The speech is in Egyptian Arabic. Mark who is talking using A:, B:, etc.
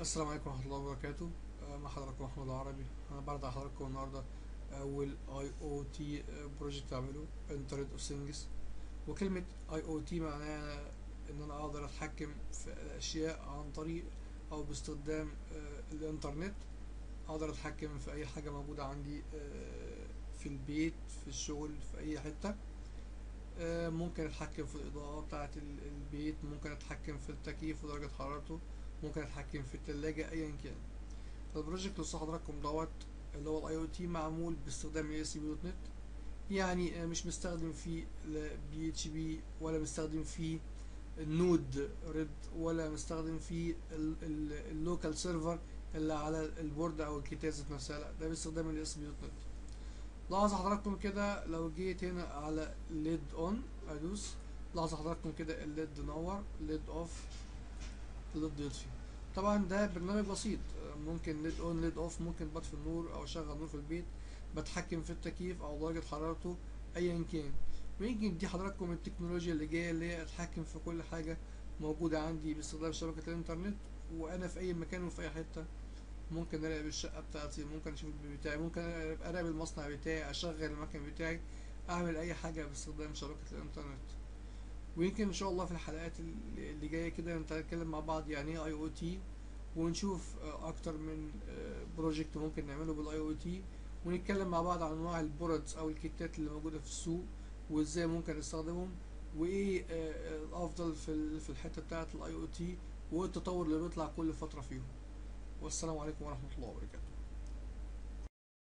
A: السلام عليكم ورحمة الله وبركاته آه، مع حضراتكم محمود العربي أنا بعرض على حضراتكم النهاردة أول اي او تي بروجكت أعمله انترنت اوف ثينجز وكلمة اي او تي معناها إن أنا أقدر أتحكم في الأشياء عن طريق أو باستخدام آه، الإنترنت أقدر أتحكم في أي حاجة موجودة عندي آه، في البيت في الشغل في أي حتة آه، ممكن أتحكم في الإضاءة بتاعة ال- البيت ممكن أتحكم في التكييف ودرجة حرارته ممكن اتحكم في التلاجة ايا كان البروجكت اللي حضراتكم دوت اللي هو الاي او تي معمول باستخدام اي اس بي دوت نت يعني آه، مش مستخدم فيه بي اتش بي ولا مستخدم فيه النود ريد ولا مستخدم فيه اللوكال سيرفر اللي على البورد او الكتاب ذات نفسها لا ده باستخدام الاي اس بي دوت نت لاحظ حضراتكم كده لو جيت هنا على ليد اون ادوس لاحظ حضراتكم كده الليد نور ليد اوف ليد يطفي طبعا ده برنامج بسيط آه، ممكن ليد اون ليد اوف ممكن بطفي النور او اشغل نور في البيت بتحكم في التكييف او درجة حرارته ايا كان ويمكن دي حضراتكم التكنولوجيا اللي جاية اللي هي اتحكم في كل حاجة موجودة عندي باستخدام شبكة الانترنت وانا في اي مكان وفي اي حتة ممكن اراقب الشقة بتاعتي ممكن اشوف البيت بتاعي ممكن اراقب المصنع بتاعي اشغل المكن بتاعي اعمل اي حاجة باستخدام شبكة الانترنت ويمكن ان شاء الله في الحلقات اللي اللي جايه كده نتكلم مع بعض يعني ايه اي او تي ونشوف آه، اكتر من بروجكت ممكن نعمله بالاي او تي ونتكلم مع بعض عن انواع البرودز او الكيتات اللي موجوده في السوق وازاي ممكن نستخدمهم وايه آه، الافضل في ال- في الحته بتاعه الاي او تي وايه التطور اللي بيطلع كل فتره فيهم والسلام عليكم ورحمه الله وبركاته